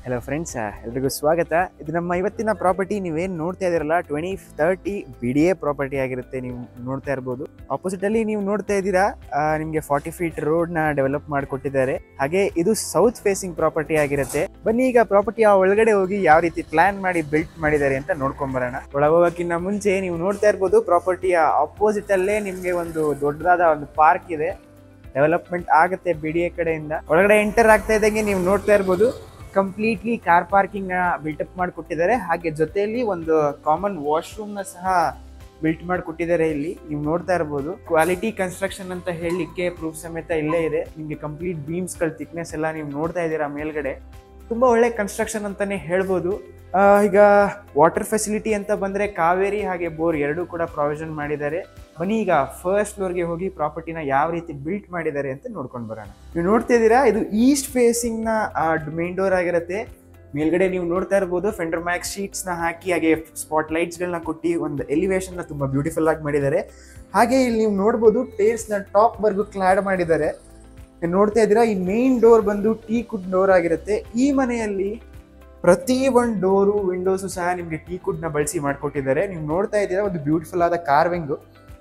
hello friends ಎಲ್ರಿಗೂ ಸ್ವಾಗತ ಇದು ನಮ್ಮ ಇವತ್ತಿನ ಪ್ರಾಪರ್ಟಿ ನೀವೇನು ನೋಡ್ತಾ ಇದ್ದೀರಲ್ಲ twenty thirty B D A property ಆಗಿರುತ್ತೆ ನೀವು ನೋಡ್ತಾ ಇರ್ಬೋದು ಆಪೋಸಿಟ್ ಅಲ್ಲಿ ನೀವು ನೋಡ್ತಾ ಇದ್ದೀರಾ ಆ, ನಿಮ್ಗೆ ಫಾರ್ಟಿ ಫೀಟ್ ರೋಡ್ ನ ಡೆವಲಪ್ ಮಾಡಿಕೊಟ್ಟಿದ್ದಾರೆ ಹಾಗೆ ಇದು ಸೌತ್ ಫೇಸಿಂಗ್ ಪ್ರಾಪರ್ಟಿ ಆಗಿರುತ್ತೆ ಬನ್ನಿ ಈಗ ಪ್ರಾಪರ್ಟಿ ಆ ಒಳಗಡೆ ಹೋಗಿ ಯಾವ ರೀತಿ ಪ್ಲಾನ್ ಮಾಡಿ ಬಿಲ್ಟ್ ಮಾಡಿದ್ದಾರೆ ಅಂತ ನೋಡ್ಕೊಂಡ್ ಬರೋಣ ಒಳಗೆ ಹೋಗೋಕ್ಕಿಂತ ಮುಂಚೆ ನೀವು ನೋಡ್ತಾ ಇರ್ಬೋದು ಪ್ರಾಪರ್ಟಿಯ ಆಪೋಸಿಟ್ ಅಲ್ಲೇ ನಿಮ್ಗೆ ಒಂದು ದೊಡ್ಡದಾದ ಒಂದು ಪಾರ್ಕ್ ಇದೆ ಡೆವಲಪ್ಮೆಂಟ್ ಆಗುತ್ತೆ ಬಿ ಡಿ ಎ ಕಡೆಯಿಂದ ಒಳಗಡೆ ಎಂಟರ್ ಆಗ್ತಾ ಇದ್ದಂಗೆ ನೀವು ನೋಡ್ತಾ ಇರ್ಬೋದು ಕಂಪ್ಲೀಟ್ಲಿ ಕಾರ್ ಪಾರ್ಕಿಂಗ್ ನ ಬಿಲ್ಟಪ್ ಮಾಡಿಕೊಟ್ಟಿದ್ದಾರೆ ಹಾಗೆ ಜೊತೆಯಲ್ಲಿ ಒಂದು ಕಾಮನ್ ವಾಶ್ರೂಮ್ ನ ಸಹ ಬಿಲ್ಟ್ ಮಾಡಿಕೊಟ್ಟಿದ್ದಾರೆ ಇಲ್ಲಿ ನೀವು ನೋಡ್ತಾ ಇರ್ಬೋದು ಕ್ವಾಲಿಟಿ ಕನ್ಸ್ಟ್ರಕ್ಷನ್ ಅಂತ ಹೇಳಲಿಕ್ಕೆ ಪ್ರೂಫ್ ಸಮೇತ ಇಲ್ಲೇ ಇದೆ ನಿಮಗೆ ಕಂಪ್ಲೀಟ್ ಬೀಮ್ಸ್ ಗಳ ಥಿಕ್ನೆಸ್ ಎಲ್ಲ ನೀವು ನೋಡ್ತಾ ಇದ್ದೀರಾ ಮೇಲ್ಗಡೆ ತುಂಬಾ ಒಳ್ಳೆ ಕನ್ಸ್ಟ್ರಕ್ಷನ್ ಅಂತಾನೆ ಹೇಳ್ಬೋದು ಆ, ಈಗ ವಾಟರ್ ಫೆಸಿಲಿಟಿ ಅಂತ ಬಂದ್ರೆ ಕಾವೇರಿ ಹಾಗೆ ಬೋರ್ ಎರಡೂ ಕೂಡ ಪ್ರಾವಿಷನ್ ಮಾಡಿದ್ದಾರೆ ಬನ್ನಿ ಈಗ ಫಸ್ಟ್ ಫ್ಲೋರ್ಗೆ ಹೋಗಿ ಪ್ರಾಪರ್ಟಿನ ಯಾವ ರೀತಿ ಬಿಲ್ಟ್ ಮಾಡಿದ್ದಾರೆ ಅಂತ ನೋಡ್ಕೊಂಡು ಬರೋಣ ನೀವು ನೋಡ್ತಾ ಇದ್ದೀರಾ ಇದು ಈಸ್ಟ್ ಫೇಸಿಂಗ್ ನ ಮೇನ್ ಡೋರ್ ಆಗಿರುತ್ತೆ ಮೇಲ್ಗಡೆ ನೀವು ನೋಡ್ತಾ ಇರ್ಬೋದು ಫೆಂಡರ್ ಮ್ಯಾಕ್ಸ್ ಶೀಟ್ಸ್ ನ ಹಾಕಿ ಹಾಗೆ ಸ್ಪಾಟ್ ಲೈಟ್ಸ್ ಗಳನ್ನ ಕೊಟ್ಟು ಒಂದು ಎಲಿವೇಶನ್ ನ ತುಂಬಾ ಬ್ಯೂಟಿಫುಲ್ ಆಗಿ ಮಾಡಿದ್ದಾರೆ ಹಾಗೆ ಇಲ್ಲಿ ನೀವು ನೋಡ್ಬೋದು ಟೇಲ್ಸ್ ನ ಟಾಪ್ ವರ್ಗು ಕ್ಲಾಡ್ ಮಾಡಿದ್ದಾರೆ ನೀವು ನೋಡ್ತಾ ಇದ್ದೀರಾ ಈ ಮೇನ್ ಡೋರ್ ಬಂದು ಟೀ ಕುಡ್ ಡೋರ್ ಆಗಿರುತ್ತೆ ಈ ಮನೆಯಲ್ಲಿ ಪ್ರತಿ ಒಂದು ಡೋರು ವಿಂಡೋಸು ಸಹ ನಿಮಗೆ ಟೀ ಕುಡ್ ನ ಬಳಸಿ ಮಾಡ್ಕೊಟ್ಟಿದ್ದಾರೆ ನೀವು ನೋಡ್ತಾ ಇದ್ದೀರಾ ಒಂದು ಬ್ಯೂಟಿಫುಲ್ ಆದ ಕಾರ್ವಿಂಗು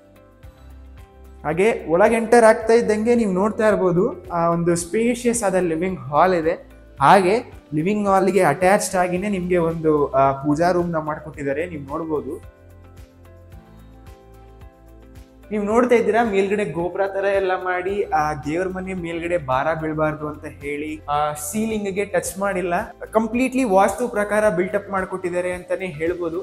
ಹಾಗೆ ಒಳಗೆ ಎಂಟರ್ ಆಗ್ತಾ ಇದ್ದಂಗೆ ನೀವು ನೋಡ್ತಾ ಇರ್ಬೋದು ಆ ಒಂದು ಸ್ಪೇಷಿಯಸ್ ಆದ ಲಿವಿಂಗ್ ಹಾಲ್ ಇದೆ ಹಾಗೆ ಲಿವಿಂಗ್ ಹಾಲ್ಗೆ ಅಟ್ಯಾಚ್ಡ್ ಆಗಿನೇ ನಿಮಗೆ ಒಂದು ಆ, ಪೂಜಾ ರೂಮ್ ನ ಮಾಡ್ಕೊಟ್ಟಿದ್ದಾರೆ ನೀವು ನೋಡ್ಬೋದು ನೀವು ನೋಡ್ತಾ ಇದ್ದೀರಾ ಮೇಲ್ಗಡೆ ಗೋಪುರ ತರ ಎಲ್ಲ ಮಾಡಿ ಆ ದೇವ್ರ ಮನೆ ಮೇಲ್ಗಡೆ ಭಾರ ಬೀಳಬಾರ್ದು ಅಂತ ಹೇಳಿ ಆ ಸೀಲಿಂಗ್ ಗೆ ಟಚ್ ಮಾಡಿಲ್ಲ ಕಂಪ್ಲೀಟ್ಲಿ ವಾಸ್ತು ಪ್ರಕಾರ ಬಿಲ್ಟಪ್ ಮಾಡ್ಕೊಟ್ಟಿದ್ದಾರೆ ಅಂತಾನೆ ಹೇಳ್ಬೋದು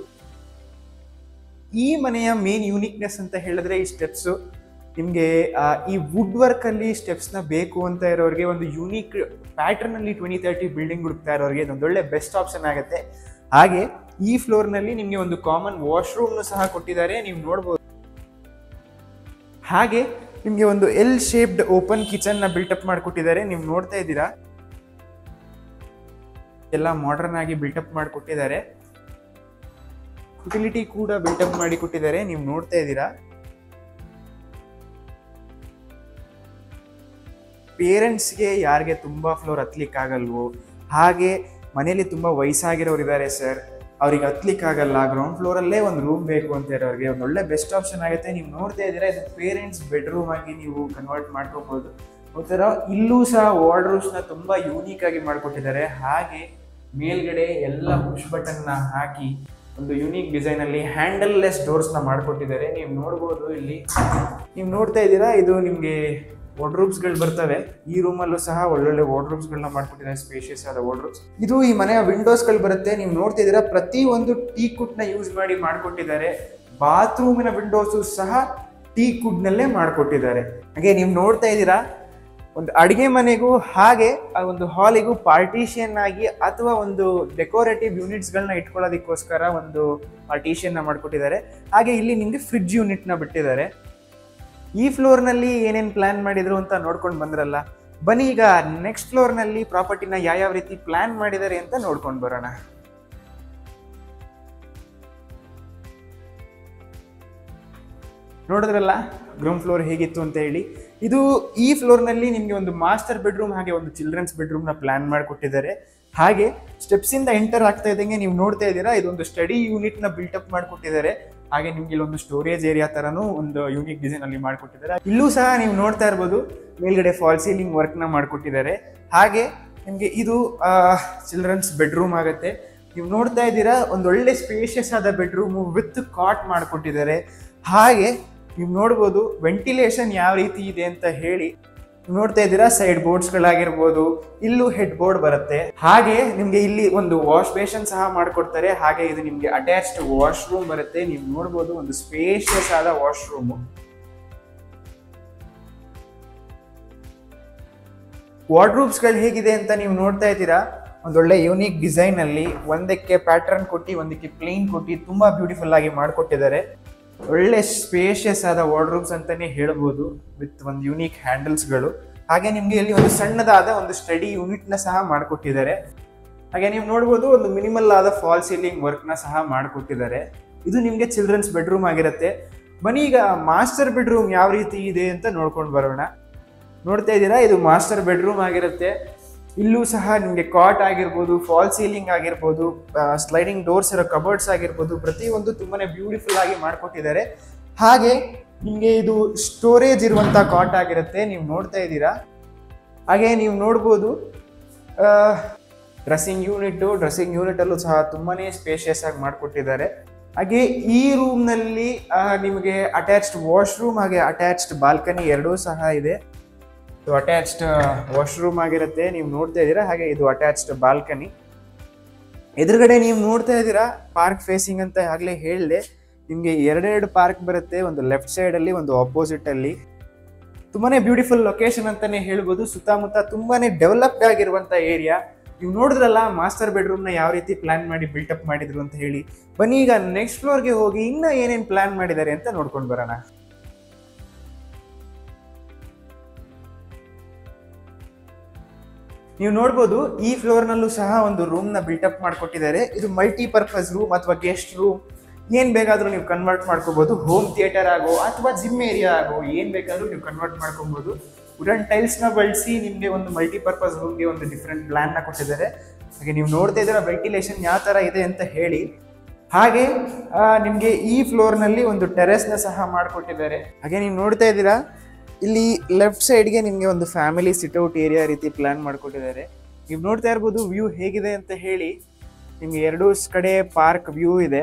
ಈ ಮನೆಯ ಮೇನ್ ಯೂನಿಕ್ನೆಸ್ ಅಂತ ಹೇಳಿದ್ರೆ ಈ ಸ್ಟೆಪ್ಸ್ ನಿಮಗೆ ಈ ವುಡ್ ವರ್ಕ್ ಅಲ್ಲಿ ಸ್ಟೆಪ್ಸ್ ನ ಬೇಕು ಅಂತ ಇರೋರಿಗೆ ಒಂದು ಯೂನಿಕ್ ಪ್ಯಾಟರ್ನ್ ಅಲ್ಲಿ ಟ್ವೆಂಟಿ ತರ್ಟಿ ಬಿಲ್ಡಿಂಗ್ ಹುಡುಕ್ತಾ ಇರೋರಿಗೆ ಇದೊಂದು ಒಳ್ಳೆ ಬೆಸ್ಟ್ ಆಪ್ಷನ್ ಆಗುತ್ತೆ ಹಾಗೆ ಈ ಫ್ಲೋರ್ ನಲ್ಲಿ ನಿಮಗೆ ಒಂದು ಕಾಮನ್ ವಾಶ್ರೂಮ್ ಸಹ ಕೊಟ್ಟಿದ್ದಾರೆ ನೀವು ನೋಡ್ಬೋದು ಹಾಗೆ ನಿಮಗೆ ಒಂದು ಎಲ್ ಶೇಪ್ಡ್ ಓಪನ್ ಕಿಚನ್ ನ ಬಿಲ್ಟಪ್ ಮಾಡಿಕೊಟ್ಟಿದ್ದಾರೆ ನೀವು ನೋಡ್ತಾ ಇದ್ದೀರಾ ಎಲ್ಲ ಮಾಡರ್ನ್ ಆಗಿ ಬಿಲ್ಟಪ್ ಮಾಡಿಕೊಟ್ಟಿದ್ದಾರೆ ಯುಟಿಲಿಟಿ ಕೂಡ ಬಿಲ್ಟಪ್ ಮಾಡಿ ಕೊಟ್ಟಿದ್ದಾರೆ ನೀವು ನೋಡ್ತಾ ಇದ್ದೀರಾ ಪೇರೆಂಟ್ಸ್ಗೆ ಯಾರಿಗೆ ತುಂಬಾ ಫ್ಲೋರ್ ಹತ್ಲಿಕ್ಕೆ ಆಗಲ್ವೋ ಹಾಗೆ ಮನೇಲಿ ತುಂಬಾ ವಯಸ್ಸಾಗಿರೋರು ಇದ್ದಾರೆ ಸರ್ ಅವ್ರಿಗೆ ಹತ್ಲಿಕ್ಕೆ ಆಗಲ್ಲ ಗ್ರೌಂಡ್ ಫ್ಲೋರ್ ಅಲ್ಲೇ ಒಂದು ರೂಮ್ ಬೇಕು ಅಂತ ಇರೋರಿಗೆ ಒಂದು ಒಳ್ಳೆ ಬೆಸ್ಟ್ ಆಪ್ಷನ್ ಆಗುತ್ತೆ ನೀವು ನೋಡ್ತಾ ಇದ್ದೀರಾ ಇದು ಪೇರೆಂಟ್ಸ್ ಬೆಡ್ರೂಮ್ ಆಗಿ ನೀವು ಕನ್ವರ್ಟ್ ಮಾಡ್ಕೋಬಹುದು ಒಂಥರ ಇಲ್ಲೂ ಸಹ ವಾರ್ಡ್ರೂಮ್ಸ್ ನ ತುಂಬಾ ಯೂನಿಕ್ ಆಗಿ ಮಾಡ್ಕೊಟ್ಟಿದ್ದಾರೆ ಹಾಗೆ ಮೇಲ್ಗಡೆ ಎಲ್ಲ ಪುಷ್ ಬಟನ್ ನ ಹಾಕಿ ಒಂದು ಯೂನಿಕ್ ಡಿಸೈನ್ ಅಲ್ಲಿ ಹ್ಯಾಂಡಲ್ ಲೆಸ್ ಡೋರ್ಸ್ ನ ಮಾಡ್ಕೊಟ್ಟಿದ್ದಾರೆ ನೀವು ನೋಡ್ಬೋದು ಇಲ್ಲಿ ನೀವು ನೋಡ್ತಾ ಇದ್ದೀರಾ ಇದು ನಿಮ್ಗೆ ವಾರ್ಡ್ರೂಬ್ಸ್ ಗಳು ಬರ್ತವೆ ಈ ರೂಮ್ ಅಲ್ಲೂ ಸಹ ಒಳ್ಳೊಳ್ಳೆ ವಾರ್ಡ್ರೂಬ್ಸ್ ಗಳನ್ನ ಮಾಡ್ಕೊಟ್ಟಿದ್ದಾರೆ ಸ್ಪೇಷಿಯಸ್ ಆದ ವಾರ್ಡ್ರೂಬ್ಸ್ ಇದು ಈ ಮನೆಯ ವಿಂಡೋಸ್ ಗಳು ಬರುತ್ತೆ ನೀವು ನೋಡ್ತಾ ಇದ್ದೀರಾ ಪ್ರತಿ ಒಂದು ಟೀ ಕುಟ್ ನ ಯೂಸ್ ಮಾಡಿ ಮಾಡ್ಕೊಟ್ಟಿದ್ದಾರೆ ಬಾತ್ರೂಮಿನ ವಿಂಡೋಸು ಸಹ ಟೀ ಕುಡ್ ನಲ್ಲೇ ಮಾಡ್ಕೊಟ್ಟಿದ್ದಾರೆ ಹಾಗೆ ನೀವು ನೋಡ್ತಾ ಇದ್ದೀರಾ ಒಂದು ಅಡಿಗೆ ಮನೆಗೂ ಹಾಗೆ ಆ ಒಂದು ಹಾಲಿಗೂ ಪಾರ್ಟಿಷಿಯನ್ ಆಗಿ ಅಥವಾ ಒಂದು ಡೆಕೋರೇಟಿವ್ ಯೂನಿಟ್ಸ್ ಗಳನ್ನ ಇಟ್ಕೊಳ್ಳೋದಕ್ಕೋಸ್ಕರ ಒಂದು ಪಾರ್ಟಿಷಿಯನ್ ನ ಮಾಡ್ಕೊಟ್ಟಿದ್ದಾರೆ ಹಾಗೆ ಇಲ್ಲಿ ನಿಮ್ಗೆ ಫ್ರಿಡ್ಜ್ ಯೂನಿಟ್ ನ ಬಿಟ್ಟಿದ್ದಾರೆ ಈ ಫ್ಲೋರ್ ನಲ್ಲಿ ಏನೇನ್ ಪ್ಲಾನ್ ಮಾಡಿದ್ರು ಅಂತ ನೋಡ್ಕೊಂಡು ಬಂದ್ರಲ್ಲ ಬನ್ನಿ ಈಗ ನೆಕ್ಸ್ಟ್ ಫ್ಲೋರ್ ನಲ್ಲಿ ಪ್ರಾಪರ್ಟಿನ ಯಾವ ರೀತಿ ಪ್ಲಾನ್ ಮಾಡಿದ್ದಾರೆ ಅಂತ ನೋಡ್ಕೊಂಡು ಬರೋಣ ನೋಡಿದ್ರಲ್ಲ ಗ್ರೌಂಡ್ ಫ್ಲೋರ್ ಹೇಗಿತ್ತು ಅಂತ ಹೇಳಿ ಇದು ಈ ಫ್ಲೋರ್ನಲ್ಲಿ ನಿಮಗೆ ಒಂದು ಮಾಸ್ಟರ್ ಬೆಡ್ರೂಮ್ ಹಾಗೆ ಒಂದು ಚಿಲ್ಡ್ರನ್ಸ್ ಬೆಡ್ರೂಮ್ನ ಪ್ಲಾನ್ ಮಾಡಿಕೊಟ್ಟಿದ್ದಾರೆ ಹಾಗೆ ಸ್ಟೆಪ್ಸ್ ಇಂದ ಎಂಟರ್ ಆಗ್ತಾ ಇದ್ದಂಗೆ ನೀವು ನೋಡ್ತಾ ಇದ್ದೀರಾ ಇದೊಂದು ಸ್ಟಡಿ ಯೂನಿಟ್ ನ ಬಿಲ್ಟಪ್ ಮಾಡಿಕೊಟ್ಟಿದ್ದಾರೆ ಹಾಗೆ ನಿಮ್ಗೆ ಇಲ್ಲೊಂದು ಸ್ಟೋರೇಜ್ ಏರಿಯಾ ತರನು ಒಂದು ಯೂನಿಕ್ ಡಿಸೈನ್ ಅಲ್ಲಿ ಮಾಡಿಕೊಟ್ಟಿದ್ದಾರೆ ಇಲ್ಲೂ ಸಹ ನೀವು ನೋಡ್ತಾ ಇರ್ಬೋದು ಮೇಲ್ಗಡೆ ಫಾಲ್ ಸೀಲಿಂಗ್ ವರ್ಕ್ ನ ಮಾಡಿಕೊಟ್ಟಿದ್ದಾರೆ ಹಾಗೆ ನಿಮ್ಗೆ ಇದು ಚಿಲ್ಡ್ರನ್ಸ್ ಬೆಡ್ರೂಮ್ ಆಗುತ್ತೆ ನೀವು ನೋಡ್ತಾ ಇದ್ದೀರಾ ಒಂದು ಒಳ್ಳೆ ಸ್ಪೇಷಿಯಸ್ ಆದ ಬೆಡ್ರೂಮು ವಿತ್ ಕಾಟ್ ಮಾಡಿಕೊಟ್ಟಿದ್ದಾರೆ ಹಾಗೆ ನೀವು ನೋಡ್ಬೋದು ವೆಂಟಿಲೇಷನ್ ಯಾವ ರೀತಿ ಇದೆ ಅಂತ ಹೇಳಿ ನೀವು ನೋಡ್ತಾ ಇದ್ದೀರಾ ಸೈಡ್ ಬೋರ್ಡ್ಸ್ ಗಳಾಗಿರ್ಬೋದು ಇಲ್ಲೂ ಹೆಡ್ ಬೋರ್ಡ್ ಬರುತ್ತೆ ಹಾಗೆ ನಿಮ್ಗೆ ಇಲ್ಲಿ ಒಂದು ವಾಶ್ ಬೇಷನ್ ಸಹ ಮಾಡ್ಕೊಡ್ತಾರೆ ಹಾಗೆ ಇದು ನಿಮ್ಗೆ ಅಟ್ಯಾಚ್ಡ್ ವಾಶ್ರೂಮ್ ಬರುತ್ತೆ ನೀವು ನೋಡ್ಬೋದು ಒಂದು ಸ್ಪೇಷಿಯಸ್ ಆದ ವಾಶ್ರೂಮ್ ವಾರ್ಡ್ರೂಬ್ಸ್ ಗಳು ಹೇಗಿದೆ ಅಂತ ನೀವು ನೋಡ್ತಾ ಇದ್ದೀರಾ ಒಂದೊಳ್ಳೆ ಯೂನಿಕ್ ಡಿಸೈನ್ ಅಲ್ಲಿ ಒಂದಕ್ಕೆ ಪ್ಯಾಟರ್ನ್ ಕೊಟ್ಟು ಒಂದಕ್ಕೆ ಪ್ಲೇನ್ ಕೊಟ್ಟು ತುಂಬಾ ಬ್ಯೂಟಿಫುಲ್ ಆಗಿ ಮಾಡಿಕೊಟ್ಟಿದ್ದಾರೆ ಒಳ್ಳೆ ಸ್ಪೇಷಿಯಸ್ ಆದ ವಾರ್ಡ್ರೂಬ್ಸ್ ಅಂತಾನೆ ಹೇಳ್ಬೋದು ವಿತ್ ಒಂದು ಯೂನಿಕ್ ಹ್ಯಾಂಡಲ್ಸ್ಗಳು ಹಾಗೆ ನಿಮ್ಗೆ ಇಲ್ಲಿ ಒಂದು ಸಣ್ಣದಾದ ಒಂದು ಸ್ಟಡಿ ಯೂನಿಟ್ ನ ಸಹ ಮಾಡಿಕೊಟ್ಟಿದ್ದಾರೆ ಹಾಗೆ ನೀವು ನೋಡ್ಬೋದು ಒಂದು ಮಿನಿಮಲ್ ಆದ ಫಾಲ್ ಸೀಲಿಂಗ್ ವರ್ಕ್ ನ ಸಹ ಮಾಡಿಕೊಟ್ಟಿದ್ದಾರೆ ಇದು ನಿಮ್ಗೆ ಚಿಲ್ಡ್ರನ್ಸ್ ಬೆಡ್ರೂಮ್ ಆಗಿರುತ್ತೆ ಬನ್ನಿ ಈಗ ಮಾಸ್ಟರ್ ಬೆಡ್ರೂಮ್ ಯಾವ ರೀತಿ ಇದೆ ಅಂತ ನೋಡ್ಕೊಂಡು ಬರೋಣ ನೋಡ್ತಾ ಇದ್ದೀರಾ ಇದು ಮಾಸ್ಟರ್ ಬೆಡ್ರೂಮ್ ಆಗಿರುತ್ತೆ ಇಲ್ಲೂ ಸಹ ನಿಮಗೆ ಕಾಟ್ ಆಗಿರ್ಬೋದು ಫಾಲ್ ಸೀಲಿಂಗ್ ಆಗಿರ್ಬೋದು ಸ್ಲೈಡಿಂಗ್ ಡೋರ್ಸ್ ಇರೋ ಕಬರ್ಡ್ಸ್ ಆಗಿರ್ಬೋದು ಪ್ರತಿಯೊಂದು ತುಂಬಾನೇ ಬ್ಯೂಟಿಫುಲ್ ಆಗಿ ಮಾಡಿಕೊಟ್ಟಿದ್ದಾರೆ ಹಾಗೆ ನಿಮಗೆ ಇದು ಸ್ಟೋರೇಜ್ ಇರುವಂಥ ಕಾಟ್ ಆಗಿರುತ್ತೆ ನೀವು ನೋಡ್ತಾ ಇದ್ದೀರಾ ಹಾಗೆ ನೀವು ನೋಡ್ಬೋದು ಡ್ರೆಸ್ಸಿಂಗ್ ಯೂನಿಟ್ಟು ಡ್ರೆಸ್ಸಿಂಗ್ ಯೂನಿಟಲ್ಲೂ ಸಹ ತುಂಬಾನೇ ಸ್ಪೇಷಿಯಸ್ ಆಗಿ ಮಾಡಿಕೊಟ್ಟಿದ್ದಾರೆ ಹಾಗೆ ಈ ರೂಮ್ನಲ್ಲಿ ನಿಮಗೆ ಅಟ್ಯಾಚ್ಡ್ ವಾಶ್ರೂಮ್ ಹಾಗೆ ಅಟ್ಯಾಚ್ಡ್ ಬಾಲ್ಕನಿ ಎರಡೂ ಸಹ ಇದೆ ಇದು ಅಟ್ಯಾಚ್ಡ್ ವಾಶ್ರೂಮ್ ಆಗಿರುತ್ತೆ ನೀವು ನೋಡ್ತಾ ಇದ್ದೀರಾ ಹಾಗೆ ಇದು ಅಟ್ಯಾಚ್ಡ್ ಬಾಲ್ಕನಿ ಎದುರುಗಡೆ ನೀವು ನೋಡ್ತಾ ಇದ್ದೀರಾ ಪಾರ್ಕ್ ಫೇಸಿಂಗ್ ಅಂತ ಆಗಲೇ ಹೇಳಿದೆ ನಿಮಗೆ ಎರಡೆರಡು ಪಾರ್ಕ್ ಬರುತ್ತೆ ಒಂದು ಲೆಫ್ಟ್ ಸೈಡಲ್ಲಿ ಒಂದು ಆಪೋಸಿಟ್ ಅಲ್ಲಿ ತುಂಬಾನೇ ಬ್ಯೂಟಿಫುಲ್ ಲೊಕೇಶನ್ ಅಂತಾನೆ ಹೇಳ್ಬೋದು ಸುತ್ತಮುತ್ತ ತುಂಬಾನೇ ಡೆವಲಪ್ಡ್ ಆಗಿರುವಂತ ಏರಿಯಾ ನೀವು ನೋಡಿದ್ರಲ್ಲ ಮಾಸ್ಟರ್ ಬೆಡ್ರೂಮ್ ನ ಯಾವ ರೀತಿ ಪ್ಲಾನ್ ಮಾಡಿ ಬಿಲ್ಟಪ್ ಮಾಡಿದ್ರು ಅಂತ ಹೇಳಿ ಬನ್ನಿ ಈಗ ನೆಕ್ಸ್ಟ್ ಫ್ಲೋರ್ಗೆ ಹೋಗಿ ಇನ್ನ ಏನೇನ್ ಪ್ಲಾನ್ ಮಾಡಿದ್ದಾರೆ ಅಂತ ನೋಡ್ಕೊಂಡು ಬರೋಣ ನೀವು ನೋಡ್ಬೋದು ಈ ಫ್ಲೋರ್ನಲ್ಲೂ ಸಹ ಒಂದು ರೂಮ್ನ ಬಿಲ್ಟಪ್ ಮಾಡಿಕೊಟ್ಟಿದ್ದಾರೆ ಇದು ಮಲ್ಟಿ ಪರ್ಪಸ್ ರೂಮ್ ಅಥವಾ ಗೆಸ್ಟ್ ರೂಮ್ ಏನ್ ಬೇಕಾದ್ರೂ ನೀವು ಕನ್ವರ್ಟ್ ಮಾಡ್ಕೋಬಹುದು ಹೋಮ್ ಥಿಯೇಟರ್ ಆಗೋ ಅಥವಾ ಜಿಮ್ ಏರಿಯಾ ಆಗೋ ಏನ್ ಬೇಕಾದ್ರೂ ನೀವು ಕನ್ವರ್ಟ್ ಮಾಡ್ಕೋಬಹುದು ವುಡನ್ ಟೈಲ್ಸ್ನ ಬಳಸಿ ನಿಮಗೆ ಒಂದು ಮಲ್ಟಿಪರ್ಪಸ್ ರೂಮ್ಗೆ ಒಂದು ಡಿಫ್ರೆಂಟ್ ಪ್ಲಾನ್ನ ಕೊಟ್ಟಿದ್ದಾರೆ ಹಾಗೆ ನೀವು ನೋಡ್ತಾ ಇದ್ದೀರಾ ವೆಂಟಿಲೇಷನ್ ಯಾವ ಥರ ಇದೆ ಅಂತ ಹೇಳಿ ಹಾಗೆ ನಿಮಗೆ ಈ ಫ್ಲೋರ್ನಲ್ಲಿ ಒಂದು ಟೆರೆಸ್ನ ಸಹ ಮಾಡಿಕೊಟ್ಟಿದ್ದಾರೆ ಹಾಗೆ ನೀವು ನೋಡ್ತಾ ಇದ್ದೀರಾ ಇಲ್ಲಿ ಲೆಫ್ಟ್ ಸೈಡ್ಗೆ ನಿಮಗೆ ಒಂದು ಫ್ಯಾಮಿಲಿ ಸಿಟ್ಔಟ್ ಏರಿಯಾ ರೀತಿ ಪ್ಲಾನ್ ಮಾಡಿಕೊಟ್ಟಿದ್ದಾರೆ ನೀವು ನೋಡ್ತಾ ಇರ್ಬೋದು ವ್ಯೂ ಹೇಗಿದೆ ಅಂತ ಹೇಳಿ ನಿಮಗೆ ಎರಡೂ ಕಡೆ ಪಾರ್ಕ್ ವ್ಯೂ ಇದೆ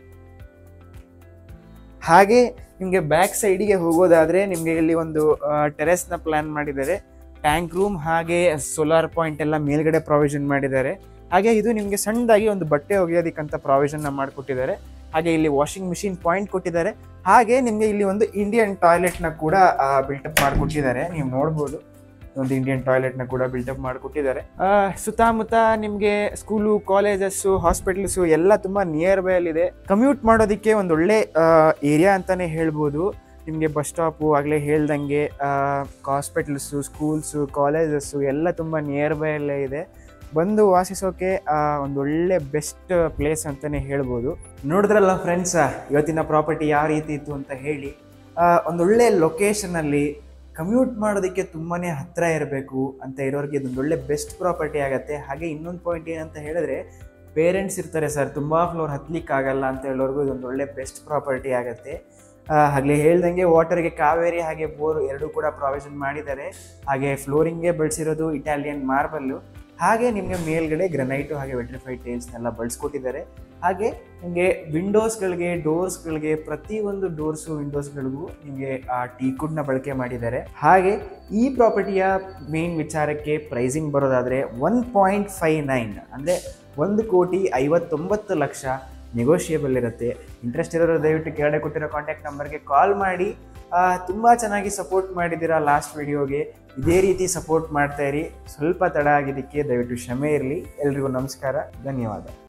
ಹಾಗೆ ನಿಮಗೆ ಬ್ಯಾಕ್ ಸೈಡಿಗೆ ಹೋಗೋದಾದ್ರೆ ನಿಮಗೆ ಇಲ್ಲಿ ಒಂದು ಟೆರೆಸ್ನ ಪ್ಲಾನ್ ಮಾಡಿದ್ದಾರೆ ಟ್ಯಾಂಕ್ ರೂಮ್ ಹಾಗೆ ಸೋಲಾರ್ ಪಾಯಿಂಟ್ ಎಲ್ಲ ಮೇಲ್ಗಡೆ ಪ್ರಾವಿಷನ್ ಮಾಡಿದ್ದಾರೆ ಹಾಗೆ ಇದು ನಿಮಗೆ ಸಣ್ಣದಾಗಿ ಒಂದು ಬಟ್ಟೆ ಒಗೆಯೋದಕ್ಕಂತ ಪ್ರಾವಿಷನ್ನ ಮಾಡಿಕೊಟ್ಟಿದ್ದಾರೆ ಹಾಗೆ ಇಲ್ಲಿ ವಾಷಿಂಗ್ ಮಿಷಿನ್ ಪಾಯಿಂಟ್ ಕೊಟ್ಟಿದ್ದಾರೆ ಹಾಗೆ ನಿಮಗೆ ಇಲ್ಲಿ ಒಂದು ಇಂಡಿಯನ್ ಟಾಯ್ಲೆಟ್ನ ಕೂಡ ಬಿಲ್ಟಪ್ ಮಾಡಿಕೊಟ್ಟಿದ್ದಾರೆ ನೀವು ನೋಡ್ಬೋದು ಒಂದು ಇಂಡಿಯನ್ ಟಾಯ್ಲೆಟ್ನ ಕೂಡ ಬಿಲ್ಟಪ್ ಮಾಡಿಕೊಟ್ಟಿದ್ದಾರೆ ಸುತ್ತಮುತ್ತ ನಿಮಗೆ ಸ್ಕೂಲು ಕಾಲೇಜಸ್ಸು ಹಾಸ್ಪಿಟಲ್ಸು ಎಲ್ಲ ತುಂಬ ನಿಯರ್ ಬೈ ಅಲ್ಲಿದೆ ಕಮ್ಯೂಟ್ ಮಾಡೋದಕ್ಕೆ ಒಂದು ಒಳ್ಳೆ ಏರಿಯಾ ಅಂತಾನೆ ಹೇಳ್ಬೋದು ನಿಮಗೆ ಬಸ್ ಸ್ಟಾಪು ಆಗಲೇ ಹೇಳ್ದಂಗೆ ಹಾಸ್ಪಿಟಲ್ಸು ಸ್ಕೂಲ್ಸು ಕಾಲೇಜಸ್ಸು ಎಲ್ಲ ತುಂಬ ನಿಯರ್ ಬೈ ಅಲ್ಲೇ ಇದೆ ಬಂದು ವಾಸಿಸೋಕೆ ಒಂದು ಒಳ್ಳೆ ಬೆಸ್ಟ್ ಪ್ಲೇಸ್ ಅಂತಲೇ ಹೇಳ್ಬೋದು ನೋಡಿದ್ರಲ್ಲ ಫ್ರೆಂಡ್ಸ್ ಇವತ್ತಿನ ಪ್ರಾಪರ್ಟಿ ಯಾವ ರೀತಿ ಇತ್ತು ಅಂತ ಹೇಳಿ ಒಂದೊಳ್ಳೆ ಲೊಕೇಶನಲ್ಲಿ ಕಮ್ಯೂಟ್ ಮಾಡೋದಕ್ಕೆ ತುಂಬಾ ಹತ್ತಿರ ಇರಬೇಕು ಅಂತ ಇರೋರಿಗೆ ಇದೊಂದು ಒಳ್ಳೆ ಬೆಸ್ಟ್ ಪ್ರಾಪರ್ಟಿ ಆಗುತ್ತೆ ಹಾಗೆ ಇನ್ನೊಂದು ಪಾಯಿಂಟ್ ಏನಂತ ಹೇಳಿದ್ರೆ ಪೇರೆಂಟ್ಸ್ ಇರ್ತಾರೆ ಸರ್ ತುಂಬ ಫ್ಲೋರ್ ಹತ್ಲಿಕ್ಕೆ ಆಗಲ್ಲ ಅಂತ ಹೇಳೋರ್ಗು ಇದೊಂದು ಒಳ್ಳೆ ಬೆಸ್ಟ್ ಪ್ರಾಪರ್ಟಿ ಆಗುತ್ತೆ ಹಾಗೆ ಹೇಳ್ದಂಗೆ ವಾಟರ್ಗೆ ಕಾವೇರಿ ಹಾಗೆ ಬೋರ್ ಎರಡೂ ಕೂಡ ಪ್ರಾವಿಷನ್ ಮಾಡಿದ್ದಾರೆ ಹಾಗೆ ಫ್ಲೋರಿಂಗ್ಗೆ ಬಳಸಿರೋದು ಇಟಾಲಿಯನ್ ಮಾರ್ಬಲ್ಲು ಹಾಗೆ ನಿಮಗೆ ಮೇಲ್ಗಡೆ ಗ್ರನೈಟು ಹಾಗೆ ವೆಟ್ರಿಫೈಡ್ ಟೈಲ್ಸ್ನೆಲ್ಲ ಬಳಸ್ಕೊಟ್ಟಿದ್ದಾರೆ ಹಾಗೆ ನಿಮಗೆ ವಿಂಡೋಸ್ಗಳಿಗೆ ಡೋರ್ಸ್ಗಳಿಗೆ ಪ್ರತಿಯೊಂದು ಡೋರ್ಸು ವಿಂಡೋಸ್ಗಳಿಗೂ ನಿಮಗೆ ಆ ಟೀಕುಡ್ನ ಬಳಕೆ ಮಾಡಿದ್ದಾರೆ ಹಾಗೆ ಈ ಪ್ರಾಪರ್ಟಿಯ ಮೇನ್ ವಿಚಾರಕ್ಕೆ ಪ್ರೈಸಿಂಗ್ ಬರೋದಾದರೆ ಒನ್ ಪಾಯಿಂಟ್ ಫೈವ್ ನೈನ್ ಅಂದರೆ ಒಂದು ಕೋಟಿ ಐವತ್ತೊಂಬತ್ತು ಲಕ್ಷ ನೆಗೋಷಿಯೇಬಲ್ ಇರುತ್ತೆ ಇಂಟ್ರೆಸ್ಟ್ ಇರೋರು ದಯವಿಟ್ಟು ಕೆಳಗಡೆ ಕೊಟ್ಟಿರೋ ಕಾಂಟ್ಯಾಕ್ಟ್ ನಂಬರ್ಗೆ ಕಾಲ್ ಮಾಡಿ ತುಂಬ ಚೆನ್ನಾಗಿ ಸಪೋರ್ಟ್ ಮಾಡಿದ್ದೀರಾ ಲಾಸ್ಟ್ ವಿಡಿಯೋಗೆ ಇದೇ ರೀತಿ ಸಪೋರ್ಟ್ ಮಾಡ್ತಾ ಇರಿ ಸ್ವಲ್ಪ ತಡ ಆಗಿದ್ದಕ್ಕೆ ದಯವಿಟ್ಟು ಕ್ಷಮೆ ಇರಲಿ ಎಲ್ರಿಗೂ ನಮಸ್ಕಾರ ಧನ್ಯವಾದ